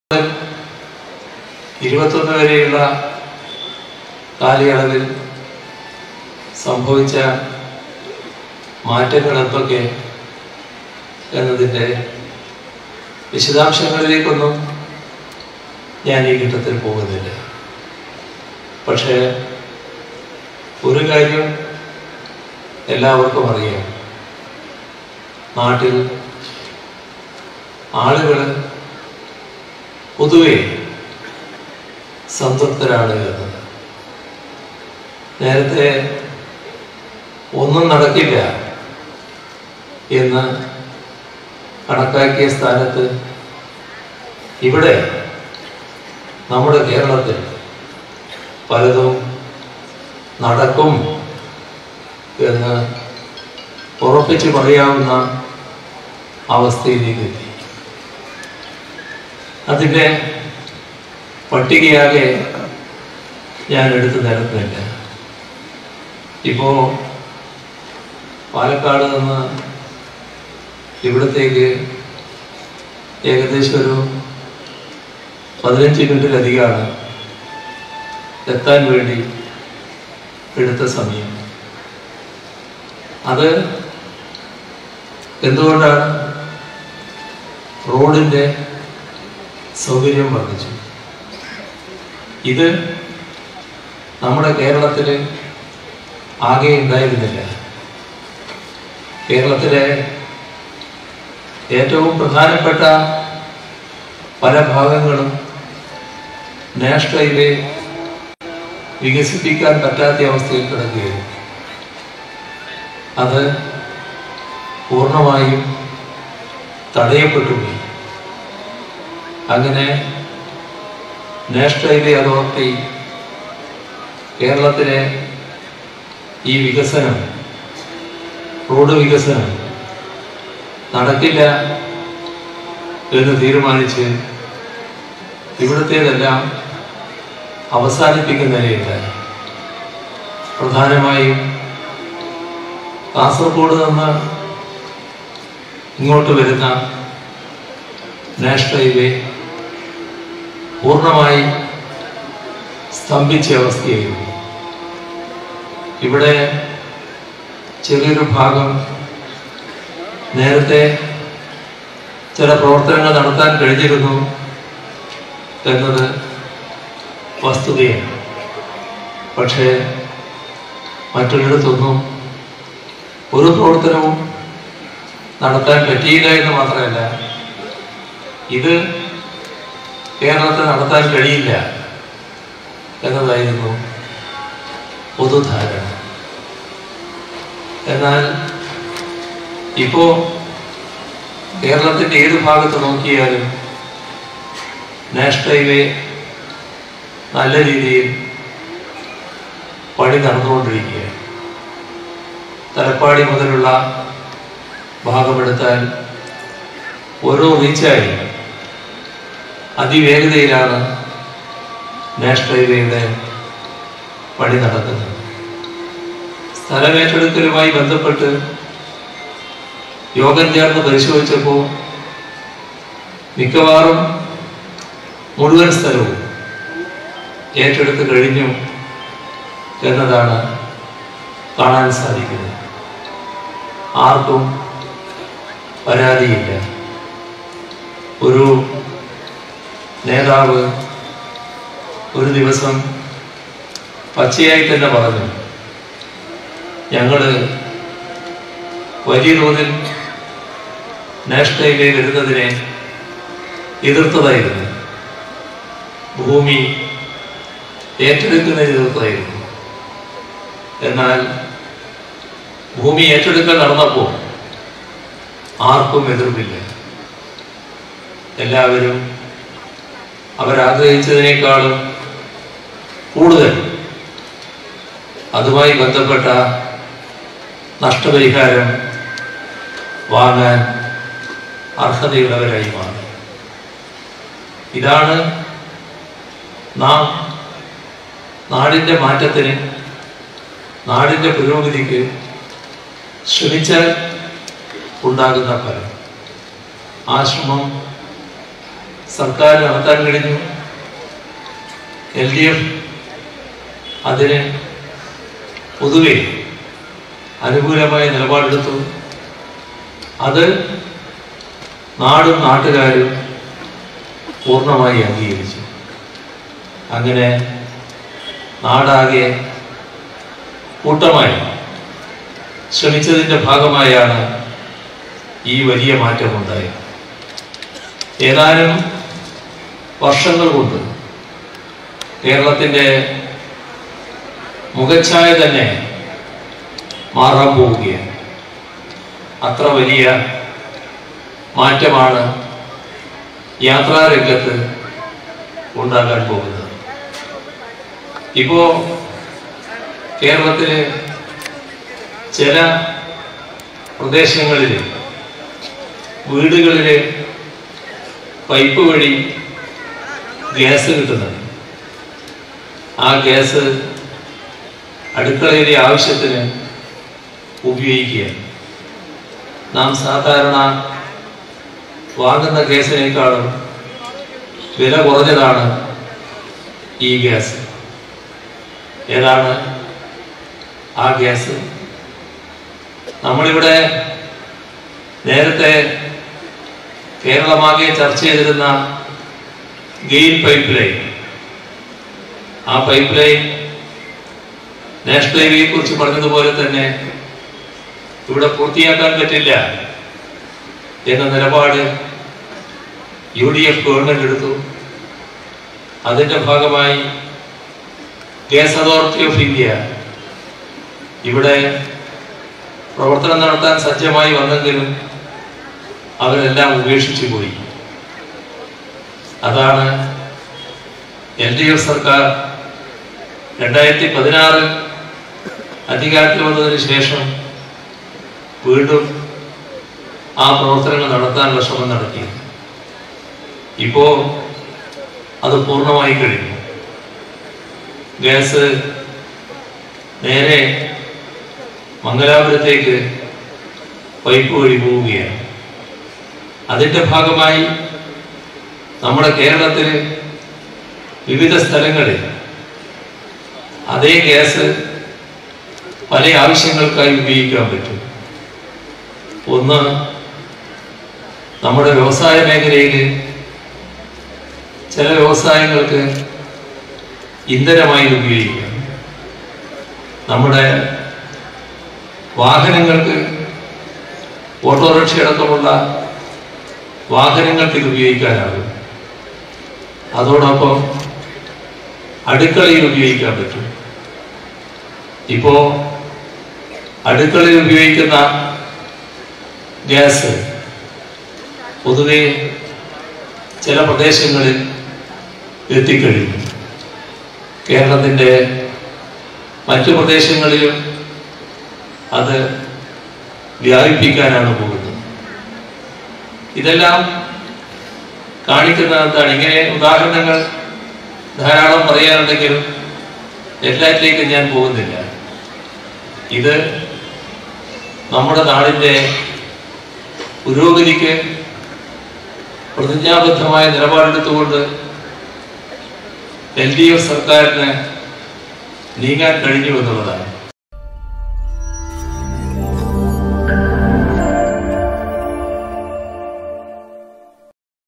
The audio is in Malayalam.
ഇരുപത്തൊന്ന് വരെയുള്ള കാലയളവിൽ സംഭവിച്ച മാറ്റങ്ങൾ എന്തൊക്കെ എന്നതിൻ്റെ വിശദാംശങ്ങളിലേക്കൊന്നും ഞാൻ ഈ ഘട്ടത്തിൽ പോകുന്നില്ല പക്ഷേ ഒരു കാര്യം എല്ലാവർക്കും അറിയാം നാട്ടിൽ ആളുകൾ പൊതുവെ സംതൃപ്തരാണ് എന്നത് നേരത്തെ ഒന്നും നടക്കില്ല എന്ന് കണക്കാക്കിയ സ്ഥാനത്ത് ഇവിടെ നമ്മുടെ കേരളത്തിൽ പലതും നടക്കും എന്ന് ഉറപ്പിച്ച് പറയാവുന്ന അവസ്ഥയിലേക്ക് എത്തി അതിൻ്റെ പട്ടികയാകെ ഞാൻ എടുത്തു നിരത്തുന്നില്ല ഇപ്പോൾ പാലക്കാട് നിന്ന് ഇവിടത്തേക്ക് ഏകദേശം ഒരു പതിനഞ്ച് മിനിറ്റിലധികമാണ് എത്താൻ വേണ്ടി എടുത്ത സമയം അത് എന്തുകൊണ്ടാണ് റോഡിൻ്റെ സൗകര്യം വർദ്ധിച്ചു ഇത് നമ്മുടെ കേരളത്തിൽ ആകെ ഉണ്ടായിരുന്നില്ല കേരളത്തിലെ ഏറ്റവും പ്രധാനപ്പെട്ട പല ഭാഗങ്ങളും നാഷണൽ ഹൈവേ വികസിപ്പിക്കാൻ പറ്റാത്ത അവസ്ഥയിൽ കിടക്കുകയായിരുന്നു അത് പൂർണ്ണമായും തടയപ്പെട്ടുപോയി അങ്ങനെ നാഷണൽ ഹൈവേ അതോറിറ്റി കേരളത്തിലെ ഈ വികസനം റോഡ് വികസനം നടക്കില്ല എന്ന് തീരുമാനിച്ച് ഇവിടുത്തേതെല്ലാം അവസാനിപ്പിക്കുന്ന നിലയുണ്ടായി പ്രധാനമായും കാസർഗോഡ് നിന്ന് ഇങ്ങോട്ട് വരുന്ന നാഷണൽ ഹൈവേ പൂർണ്ണമായി സ്തംഭിച്ച അവസ്ഥയായിരുന്നു ഇവിടെ ചെറിയൊരു ഭാഗം നേരത്തെ ചില പ്രവർത്തനങ്ങൾ നടത്താൻ കഴിഞ്ഞിരുന്നു എന്നത് വസ്തുതയാണ് പക്ഷേ മറ്റൊരിടത്തൊന്നും ഒരു പ്രവർത്തനവും നടത്താൻ പറ്റിയില്ല എന്ന് മാത്രമല്ല ഇത് കേരളത്തിൽ നടത്താൻ കഴിയില്ല എന്നതായിരുന്നു പൊതുധാരണ എന്നാൽ ഇപ്പോ കേരളത്തിന്റെ ഏത് ഭാഗത്ത് നോക്കിയാലും നാഷണൽ ഹൈവേ നല്ല രീതിയിൽ പണി നടന്നുകൊണ്ടിരിക്കുകയാണ് തലപ്പാടി മുതലുള്ള ഭാഗമെടുത്താൽ ഓരോ റീച്ചായി അതിവേഗതയിലാണ് നാഷണൽ ഹൈവേയുടെ പണി നടക്കുന്നത് സ്ഥലമേറ്റെടുക്കലുമായി ബന്ധപ്പെട്ട് യോഗം ചേർന്ന് പരിശോധിച്ചപ്പോൾ മിക്കവാറും മുഴുവൻ സ്ഥലവും ഏറ്റെടുത്ത് കഴിഞ്ഞു എന്നതാണ് കാണാൻ സാധിക്കുന്നത് ആർക്കും പരാതിയില്ല ഒരു നേതാവ് ഒരു ദിവസം പച്ചയായി തന്നെ പറഞ്ഞു ഞങ്ങള് വലിയ തോതിൽ നാഷണൽ ഹൈവേ വരുന്നതിനെ എതിർത്തതായിരുന്നു ഭൂമി ഏറ്റെടുക്കുന്നതിന് എതിർത്തതായിരുന്നു എന്നാൽ ഭൂമി ഏറ്റെടുക്കൽ നടന്നപ്പോൾ ആർക്കും എതിർപ്പില്ല എല്ലാവരും അവരാഗ്രഹിച്ചതിനേക്കാളും കൂടുതൽ അതുമായി ബന്ധപ്പെട്ട നഷ്ടപരിഹാരം വാങ്ങാൻ അർഹതയുള്ളവരായി മാറി ഇതാണ് നാം നാടിൻ്റെ മാറ്റത്തിന് നാടിൻ്റെ പുരോഗതിക്ക് ശ്രമിച്ചാൽ ഉണ്ടാകുന്ന ഫലം ആ ശ്രമം സർക്കാർ നടത്താൻ കഴിഞ്ഞു എൽ ഡി എഫ് അതിന് പൊതുവെ അനുകൂലമായ നിലപാടെടുത്തു അത് നാടും നാട്ടുകാരും പൂർണ്ണമായി അംഗീകരിച്ചു അങ്ങനെ നാടാകെ കൂട്ടമായി ശ്രമിച്ചതിൻ്റെ ഭാഗമായാണ് ഈ വലിയ മാറ്റമുണ്ടായത് ഏതാനും വർഷങ്ങൾ കൊണ്ട് കേരളത്തിൻ്റെ മുഖച്ഛായ തന്നെ മാറാൻ പോവുകയാണ് അത്ര വലിയ മാറ്റമാണ് യാത്രാരംഗത്ത് ഉണ്ടാകാൻ പോകുന്നത് ഇപ്പോ കേരളത്തിലെ ചില പ്രദേശങ്ങളിൽ വീടുകളിലെ പൈപ്പ് വഴി ഗ്യാസ് കിട്ടുന്നുണ്ട് ആ ഗ്യാസ് അടുക്കളയിലെ ആവശ്യത്തിന് ഉപയോഗിക്കുകയാണ് നാം സാധാരണ വാങ്ങുന്ന ഗ്യാസിനേക്കാളും വില കുറഞ്ഞതാണ് ഈ ഗ്യാസ് ഏതാണ് ആ ഗ്യാസ് നമ്മളിവിടെ നേരത്തെ കേരളമാകെ ചർച്ച ചെയ്തിരുന്ന ഗെയിൽ പൈപ്പ് ലൈൻ ആ പൈപ്പ് ലൈൻ നാഷണൽ ഹൈവേയെ കുറിച്ച് പറഞ്ഞതുപോലെ തന്നെ ഇവിടെ പൂർത്തിയാക്കാൻ പറ്റില്ല എന്ന നിലപാട് യു ഡി എഫ് ഗവൺമെന്റ് എടുത്തു അതിന്റെ ഭാഗമായി ഗ്യാസ് അതോറിറ്റി ഓഫ് ഇന്ത്യ ഇവിടെ പ്രവർത്തനം നടത്താൻ സജ്ജമായി വന്നെങ്കിലും അവരെല്ലാം ഉപേക്ഷിച്ചു പോയി അതാണ് എൽ ഡി എഫ് സർക്കാർ രണ്ടായിരത്തി പതിനാറ് അധികാരത്തിൽ വന്നതിന് ശേഷം വീണ്ടും ആ പ്രവർത്തനങ്ങൾ നടത്താനുള്ള ശ്രമം നടത്തി ഇപ്പോ അത് പൂർണ്ണമായി കഴിഞ്ഞു ഗ്യാസ് നേരെ മംഗലാപുരത്തേക്ക് പൈപ്പ് വഴി പോവുകയാണ് അതിന്റെ ഭാഗമായി നമ്മുടെ കേരളത്തിൽ വിവിധ സ്ഥലങ്ങളിൽ അതേ ഗ്യാസ് പല ആവശ്യങ്ങൾക്കായി ഉപയോഗിക്കാൻ പറ്റും ഒന്ന് നമ്മുടെ വ്യവസായ മേഖലയിൽ ചില വ്യവസായങ്ങൾക്ക് ഇന്ധനമായി ഉപയോഗിക്കാം നമ്മുടെ വാഹനങ്ങൾക്ക് ഓട്ടോറിക്ഷ അടക്കമുള്ള വാഹനങ്ങൾക്ക് ഇത് ഉപയോഗിക്കാനാകും അതോടൊപ്പം അടുക്കളയിൽ ഉപയോഗിക്കാൻ പറ്റും ഇപ്പോ അടുക്കളയിൽ ഉപയോഗിക്കുന്ന ഗ്യാസ് പൊതുവെ ചില പ്രദേശങ്ങളിൽ എത്തിക്കഴിഞ്ഞു കേരളത്തിൻ്റെ മറ്റു പ്രദേശങ്ങളിലും അത് വ്യാപിപ്പിക്കാനാണ് പോകുന്നത് ഇതെല്ലാം കാണിക്കുന്നത് എന്താണ് ഇങ്ങനെ ഉദാഹരണങ്ങൾ ധാരാളം പറയാനുണ്ടെങ്കിലും എല്ലാറ്റിലേക്കും ഞാൻ പോകുന്നില്ല ഇത് നമ്മുടെ നാടിൻ്റെ പുരോഗതിക്ക് പ്രതിജ്ഞാബദ്ധമായ നിലപാടെടുത്തുകൊണ്ട് എൽ ഡി എഫ് സർക്കാരിന് നീങ്ങാൻ കഴിഞ്ഞു എന്നുള്ളതാണ്